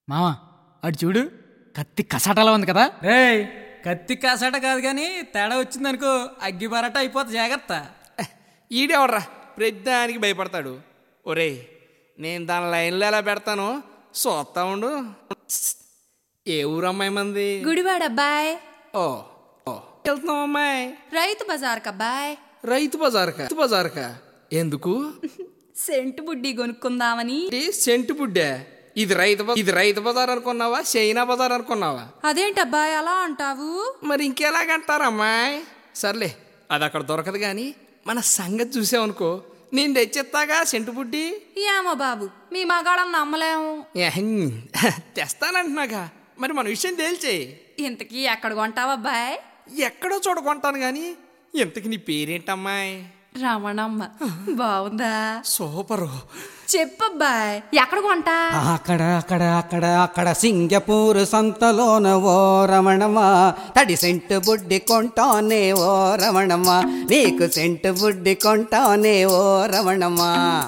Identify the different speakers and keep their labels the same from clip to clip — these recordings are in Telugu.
Speaker 1: మామ అటు చూడు కత్తి కసాటలా ఉంది కదా
Speaker 2: రేయ్ కత్తి కాసాట కాదు కానీ తేడా వచ్చిందనుకో అగ్గి బరట అయిపోతుంది జాగ్రత్త
Speaker 3: ఈడెవడ్రా ప్రతిదానికి భయపడతాడు ఒరేయ్ నేను దాని లైన్లో ఎలా పెడతాను చూస్తా ఉండు ఏ ఊరు అమ్మాయి మంది
Speaker 4: గుడివాడ అబ్బాయ్
Speaker 3: ఓ ఓ వెళ్తున్నాం అమ్మాయి
Speaker 4: రైతు బజార్కి అబ్బాయ్
Speaker 3: రైతు బజార్కా రైతు బజార్కా ఎందుకు
Speaker 4: సెంటు బుడ్డి కొనుక్కుందామని
Speaker 3: ఇది సెంటు బుడ్డే ఇది రైతు బ- ఇది రైతు బజార్ అనుకున్నావా చైనా బజార్ అనుకున్నావా
Speaker 4: అదేంటి అబ్బాయ్ అలా అంటావు
Speaker 3: మరి ఇంకెలాగంటారు అమ్మాయి సర్లే అది అక్కడ దొరకదు కానీ మన సంగతి చూసావనుకో నేను తెచ్చిస్తాగా సెంటు బుడ్డి
Speaker 4: ఏమో బాబు మీ మగాళ్ళని నమ్మలేము
Speaker 3: ఏహ్, తెస్తానంటున్నాగా మరి మన విషయం తేల్చేయి
Speaker 4: ఇంతకీ ఎక్కడ కొంటావు అబ్బాయ్
Speaker 3: ఎక్కడో చూడకుంటాను కానీ ఇంతకి నీ పేరేంటమ్మాయి
Speaker 4: రమణమ్మ బాగుందా
Speaker 3: సూపరు
Speaker 4: చెప్పబ్బాయ్ ఎక్కడ కొంటా
Speaker 5: అక్కడ అక్కడ అక్కడ అక్కడ సింగపూర్ సంతలోన ఓ రమణమా తడి సెంటు బుడ్డి కొంటానే ఓ రమణమా నీకు సెంటు బుడ్డి కొంటానే ఓ రమణమా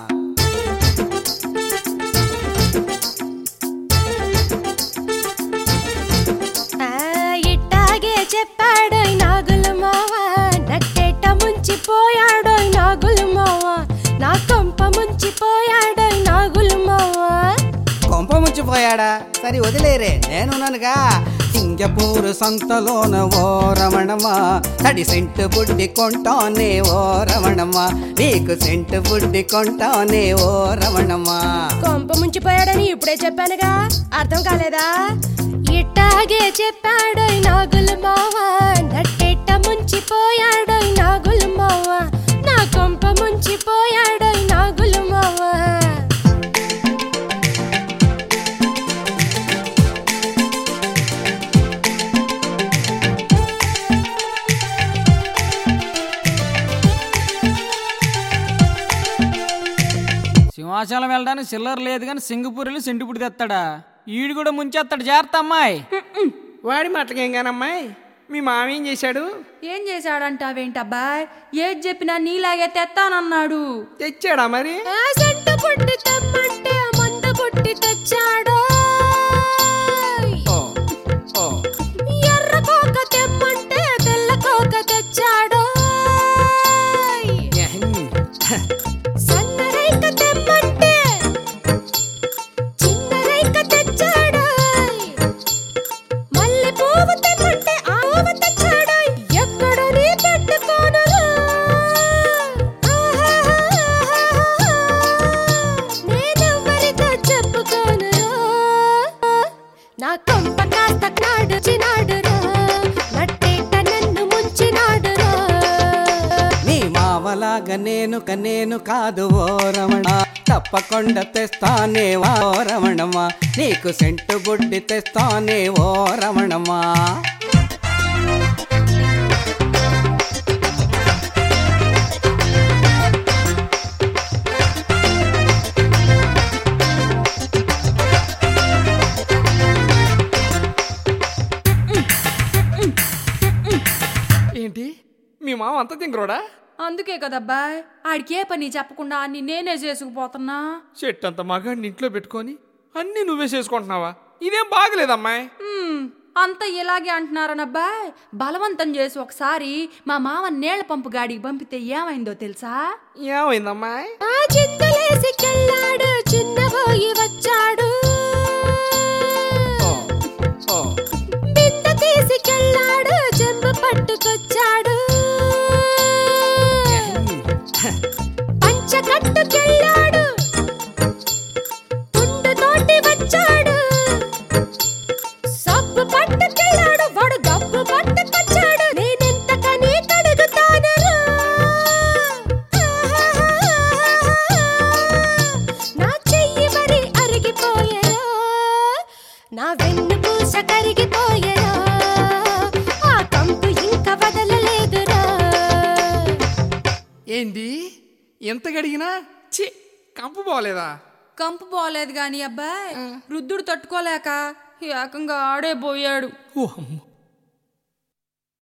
Speaker 6: ఆ, ఇట్టాగే చెప్పాడోయ్ నాగుల మావ నట్టేట ముంచిపోయాడోయ్ నాగుల మావ నా కొంప ముంచిపోయాడోయ్ నాగుల మావ
Speaker 5: కొంప ముచ్చిపోయాడా సరే వదిలేరే నేనున్నానుగా సింగపూర్ సంతలోన ఓ రమణమా తడి సెంటు బుడ్డి కొంటానే ఓ రమణమా నీకు సెంటు బుడ్డి కొంటానే ఓ రమణమా
Speaker 6: కొంప ముంచిపోయాడని ఇప్పుడే చెప్పానుగా అర్థం కాలేదా ఇట్టాగే చెప్పాడోయ్ నాగుల మావ నట్టేట ముంచిపోయాడోయ్ నాగుల మావ నా కొంప ముంచిపోయాడోయ్ నాగుల మావ
Speaker 2: సింహాచలం వెళ్ళడానికి చిల్లర లేదు కానీ సింగపూర్ వెళ్ళి సెంటుపుడి తెస్తాడా ఈడు కూడా ముంచేస్తాడు జాగ్రత్త అమ్మాయి
Speaker 3: వాడి మాటకేం కానమ్మాయి మీ మామ ఏం చేశాడు
Speaker 4: ఏం చేశాడంటావేంటి అబ్బాయ్ ఏది చెప్పినా నీలాగే తెత్తానన్నాడు
Speaker 3: తెచ్చాడా మరి
Speaker 6: ఆ సెంటు పుట్టి తెమ్మంటే మందు పుట్టి తెచ్చాడు
Speaker 3: ఓ ఓ
Speaker 6: ఎర్ర కోక తెమ్మంటే తెల్ల కోక తెచ్చాడు
Speaker 3: ఏహ్,
Speaker 6: సన్న రైక తెమ్మంటే చిన్న రైక తెచ్చాడు మల్లె పువ్వు తెమ్మంటే ఆవ తెచ్చాడు ఎక్కడో నీ పెట్టుకోను నేనెవ్వరితో చెప్పుకోను నా కొంప కాస్త నాడు చినాడు నట్టేట నన్ను ముంచినాడు
Speaker 5: నీ మావలాగా నేను కనేను కాదు ఓ రమణ తప్పకుండా తెస్తానే ఓ రమణమా నీకు సెంటు బుడ్డి తెస్తానే ఓ రమణమా
Speaker 3: ఏంటి మీ మామ అంత తింగరోడా
Speaker 4: అందుకే కదబ్బాయ్ ఆడికి ఏ పని చెప్పకుండా అన్ని నేనే చేసుకుపోతున్నా
Speaker 3: చెట్టు అంత మగాడిని ఇంట్లో పెట్టుకొని అన్నీ నువ్వే చేసుకుంటున్నావా ఇదేం బాగలేదమ్మాయి
Speaker 4: హ్మ్, అంతా ఇలాగే అంటున్నారనబ్బాయ్ బలవంతం చేసి ఒకసారి మా మామ నీళ్ల పంపు గాడికి పంపితే ఏమైందో తెలుసా
Speaker 3: ఏమైందమ్మాయి
Speaker 6: ఆ చింతలేసికెళ్ళాడు చిన్నబోయి వచ్చాడు
Speaker 3: ఓ ఓ
Speaker 6: బిందె తీసుకెళ్ళాడు చెంబు పట్టుకొచ్చాడు పంచ కట్టుకెళ్ళాడు తుండు తోటి వచ్చాడు సబ్బు పట్టుకెళ్ళాడు వాడు గబ్బు పట్టుకొచ్చాడు నేనెంతకని కడుగుతాను నా చెయ్యి మరి అరిగిపోయాయో నా వెన్ను పూస కరిగిపోయాయో ఆ కంపు ఇంకా వదలలేదురా
Speaker 3: ఏంటి ఎంత గడిగినా చి కంపు పోలేదా
Speaker 4: కంపు పోలేదు గాని అబ్బాయ్ వృద్ధుడు తట్టుకోలేక ఏకంగా ఆడే పోయాడు
Speaker 3: ఓ అమ్మో